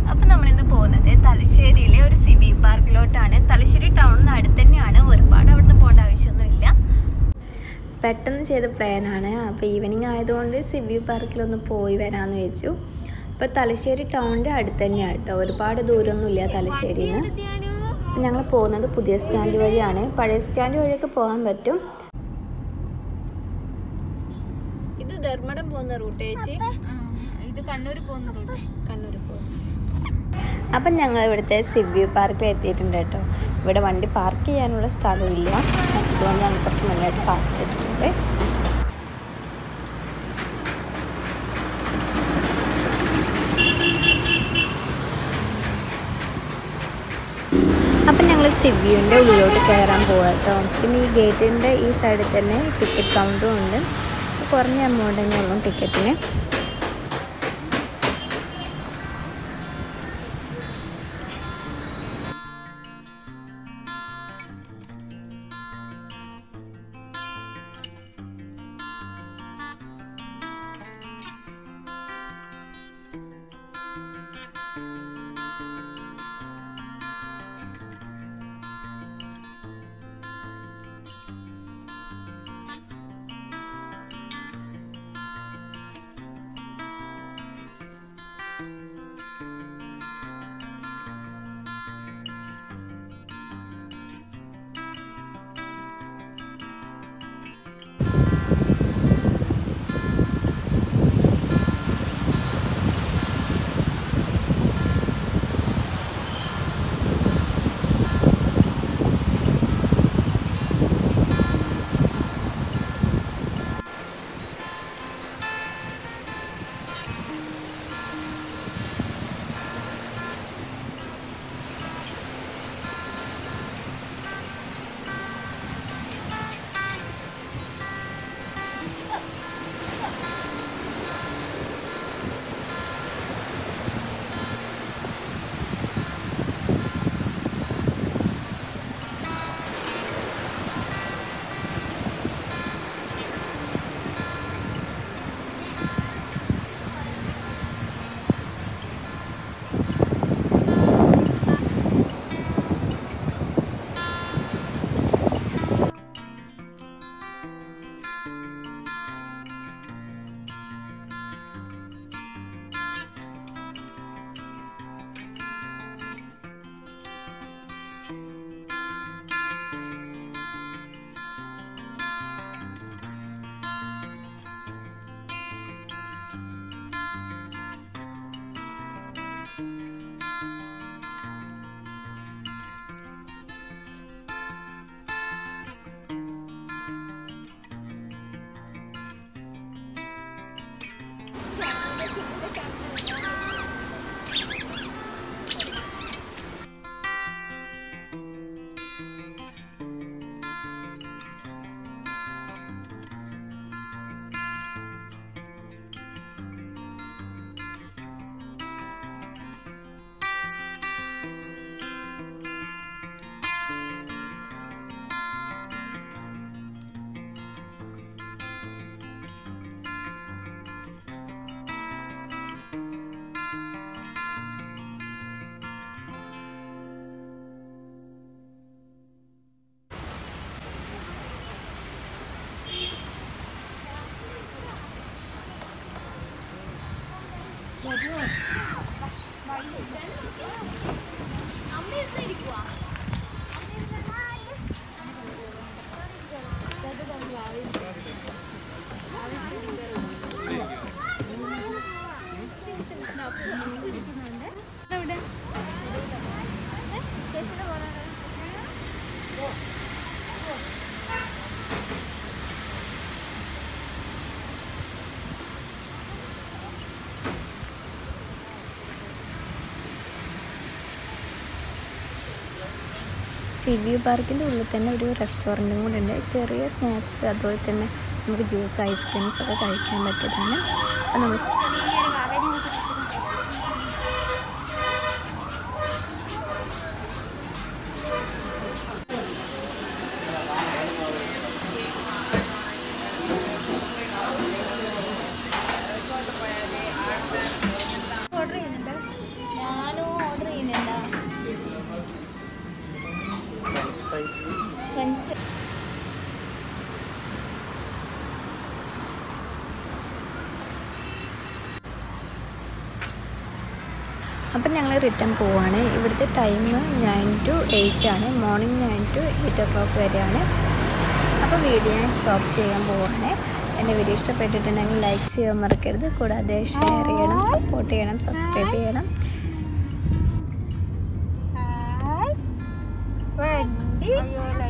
അപ്പം നമ്മളിന്ന് പോകുന്നത് തലശ്ശേരിയിലെ ഒരു സിവി പാർക്കിലോട്ടാണ് തലശ്ശേരി ടൗണിന് അടുത്ത് തന്നെയാണ് ഒരുപാട് അവിടുന്ന് പോകേണ്ട ആവശ്യമൊന്നുമില്ല പെട്ടെന്ന് ചെയ്ത പ്ലാനാണ് അപ്പോൾ ഈവനിങ് ആയതുകൊണ്ട് സിവി പാർക്കിലൊന്ന് പോയി വരാമെന്ന് വെച്ചു അപ്പോൾ തലശ്ശേരി ടൗണിൻ്റെ അടുത്ത് തന്നെയാണ് കേട്ടോ ഒരുപാട് ദൂരമൊന്നുമില്ല തലശ്ശേരിയിൽ നിന്ന് ഞങ്ങൾ പോകുന്നത് പുതിയ സ്റ്റാൻഡ് വഴിയാണ് പഴയ സ്റ്റാൻഡ് വഴിയൊക്കെ പോകാൻ പറ്റും ഇത് ധർമ്മടം പോകുന്ന റൂട്ട് ചേച്ചി ഇത് കണ്ണൂർ പോകുന്ന റൂട്ട് കണ്ണൂർ പോകും അപ്പം ഞങ്ങൾ ഇവിടുത്തെ സിവ്യൂ പാർക്കിൽ എത്തിയിട്ടുണ്ട് കേട്ടോ ഇവിടെ വണ്ടി പാർക്ക് ചെയ്യാനുള്ള സ്ഥലമില്ല അതുകൊണ്ട് ഞങ്ങൾ കുറച്ച് മുന്നോട്ട് പാർക്ക് ചെയ്തിട്ടുണ്ട് അപ്പം ഞങ്ങൾ സിവ്യൂൻ്റെ ഉള്ളിലോട്ട് കയറാൻ പോകാം കേട്ടോ പിന്നെ ഈ ഗേറ്റിൻ്റെ ഈ സൈഡിൽ തന്നെ ടിക്കറ്റ് കൗണ്ടറും ഉണ്ട് കുറഞ്ഞ എമൗണ്ട് തന്നെ ഉള്ളൂ ടിക്കറ്റിന് സിവ്യൂ പാർക്കിൻ്റെ ഉള്ളിൽ തന്നെ ഒരു റെസ്റ്റോറൻറ്റും കൂടെ ഉണ്ട് ചെറിയ സ്നാക്സ് അതുപോലെ തന്നെ നമുക്ക് ജ്യൂസ് ഐസ്ക്രീംസ് ഒക്കെ കഴിക്കാൻ പറ്റിയതാണ് അപ്പോൾ നമ്മൾ ഞാനും ഫ്രണ്ട്സ് അപ്പം ഞങ്ങൾ റിട്ടേൺ പോവാണ് ഇവിടുത്തെ ടൈം നയൻ ടു എയ്റ്റ് ആണ് morning nine to eight o'clock വരെയാണ് അപ്പോൾ വീഡിയോ ഞാൻ സ്റ്റോപ്പ് ചെയ്യാൻ പോവാണ് എൻ്റെ വീഡിയോ ഇഷ്ടപ്പെട്ടിട്ടുണ്ടെങ്കിൽ ലൈക്ക് ചെയ്യാൻ മറക്കരുത് കൂടാതെ ഷെയർ ചെയ്യണം സപ്പോർട്ട് ചെയ്യണം സബ്സ്ക്രൈബ് ചെയ്യണം വണ്ടി